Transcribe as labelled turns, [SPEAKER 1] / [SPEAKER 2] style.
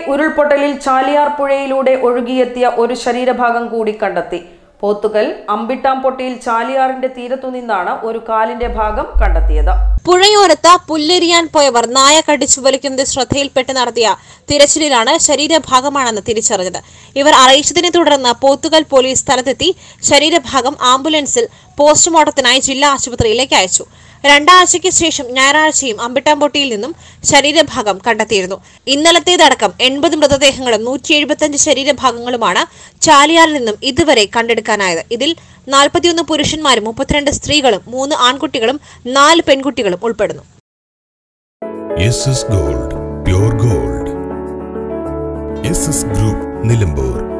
[SPEAKER 1] ഉരുൾപൊട്ടലിൽ ചാലിയാർ പുഴയിലൂടെ ഒഴുകിയെത്തിയ ഒരു ശരീരഭാഗം കൂടി കണ്ടെത്തി പോത്തുകൽ അമ്പിട്ടാംപൊട്ടിയിൽ ചാലിയാറിന്റെ തീരത്തു നിന്നാണ് ഒരു കാലിന്റെ ഭാഗം കണ്ടെത്തിയത്
[SPEAKER 2] പുഴയോരത്ത് പുല്ലെരിയാൻ പോയവർ നായ കടിച്ചു വലിക്കുന്നത് ശ്രദ്ധയിൽപ്പെട്ട് നടത്തിയ തിരച്ചിലിലാണ് ശരീരഭാഗമാണെന്ന് തിരിച്ചറിഞ്ഞത് ഇവർ അറിയിച്ചതിനെ തുടർന്ന് പോത്തുകൽ പോലീസ് സ്ഥലത്തെത്തി ശരീരഭാഗം ആംബുലൻസിൽ പോസ്റ്റ്മോർട്ടത്തിനായി ജില്ലാ ആശുപത്രിയിലേക്ക് അയച്ചു രണ്ടാഴ്ചയ്ക്ക് ശേഷം ഞായറാഴ്ചയും അമ്പിട്ടാംപൊട്ടിയിൽ നിന്നും ശരീരഭാഗം കണ്ടെത്തിയിരുന്നു ഇന്നലത്തേതടക്കം എൺപത് മൃതദേഹങ്ങളും നൂറ്റി എഴുപത്തിയഞ്ച് ശരീരഭാഗങ്ങളുമാണ് ചാലിയാറിൽ നിന്നും ഇതുവരെ കണ്ടെടുക്കാനായത് ഇതിൽ നാൽപ്പത്തിയൊന്ന് പുരുഷന്മാരും മുപ്പത്തിരണ്ട് സ്ത്രീകളും മൂന്ന് ആൺകുട്ടികളും നാല് പെൺകുട്ടികളും ഉൾപ്പെടുന്നു
[SPEAKER 3] S S gold pure gold S S group Nilambur